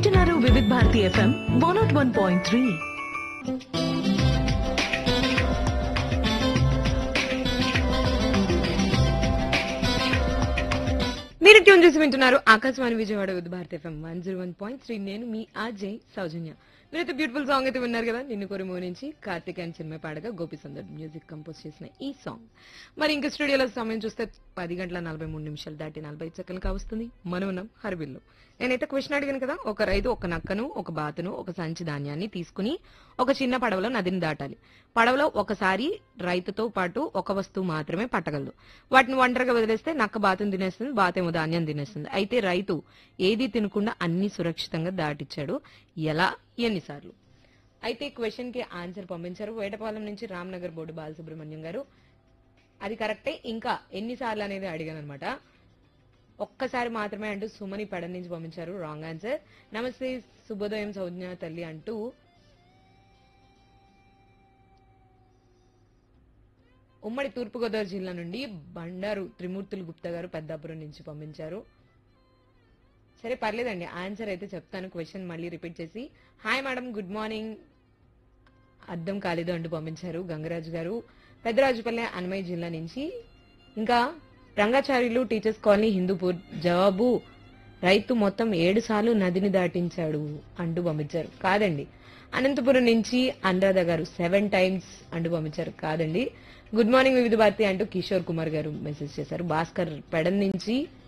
వింటున్నారు Vividh Bharati FM one nought one point three మీరు tune చేసి వింటున్నారు Akashvani Vijayawada with Bharat FM one zero one point three నేను మీ ఆజయ్ సౌజన్య మీరైతే బ్యూటిఫుల్ సాంగ్ అయితే విన్నారు కదా నిన్ను కోరి మూవీ నుంచి కార్తిక్ అండ్ చిన్మయ పాడగా గోపి సుందర్ మ్యూజిక్ కంపోజ్ చేసిన ఈ సాంగ్ మరి ఇంకా స్టూడియోలో సమయం చూస్తే పది గంటల నలభై మూడు నిమిషాలు దాటి నలభై సెకండ్లు కావస్తుంది మనం ఉన్నాం హర్బిల్లో నేనైతే క్వశ్చన్ అడిగాను కదా ఒక రైతు ఒక నక్కను ఒక బాతును ఒక సంచి ధాన్యాన్ని తీసుకుని ఒక చిన్న పడవలో నదిని దాటాలి పడవలో ఒకసారి రైతుతో పాటు ఒక వస్తువు మాత్రమే పట్టగలదు వాటిని ఒంటరిగా వదిలేస్తే నక్క బాతును తినేస్తుంది బాతేమో ధాన్యం తినేస్తుంది అయితే రైతు ఏది తినకుండా అన్ని సురక్షితంగా దాటిచ్చాడు ఎలా ఎన్నిసార్లు అయితే క్వశ్చన్ కి ఆన్సర్ పంపించారు వేటపాలెం నుంచి రామ్నగర్ బోర్డు బాలసుబ్రహ్మణ్యం గారు అది కరెక్టే ఇంకా ఎన్నిసార్లు అనేది అడిగాను అనమాట ఒక్కసారి మాత్రమే అంటూ సుమని పెడ నుంచి పంపించారు రాంగ్ ఆన్సర్ నమస్తే శుభోదయం సౌజ్ఞ తల్లి అంటూ ఉమ్మడి తూర్పుగోదావరి జిల్లా నుండి బండారు త్రిమూర్తులు గుప్తా గారు పెద్దాపురం నుంచి పంపించారు సరే పర్లేదండి ఆన్సర్ అయితే చెప్తాను క్వశ్చన్ మళ్ళీ రిపీట్ చేసి హాయ్ మేడం గుడ్ మార్నింగ్ అర్థం కాలేదు అంటూ పంపించారు గంగరాజు గారు పెద్దరాజుపల్లె అన్నమయ్య జిల్లా నుంచి ఇంకా రంగాచార్యులు టీచర్స్ కాలనీ హిందూపూర్ జవాబు రైతు మొత్తం ఏడు సార్లు నదిని దాటించాడు అంటూ పంపించారు కాదండి అనంతపురం నుంచి అనురాధ గారు సెవెన్ టైమ్స్ అంటూ పంపించారు కాదండి గుడ్ మార్నింగ్ వివిధ భారతి అంటూ కిషోర్ కుమార్ గారు మెసేజ్ చేశారు భాస్కర్ పెడన్ నుంచి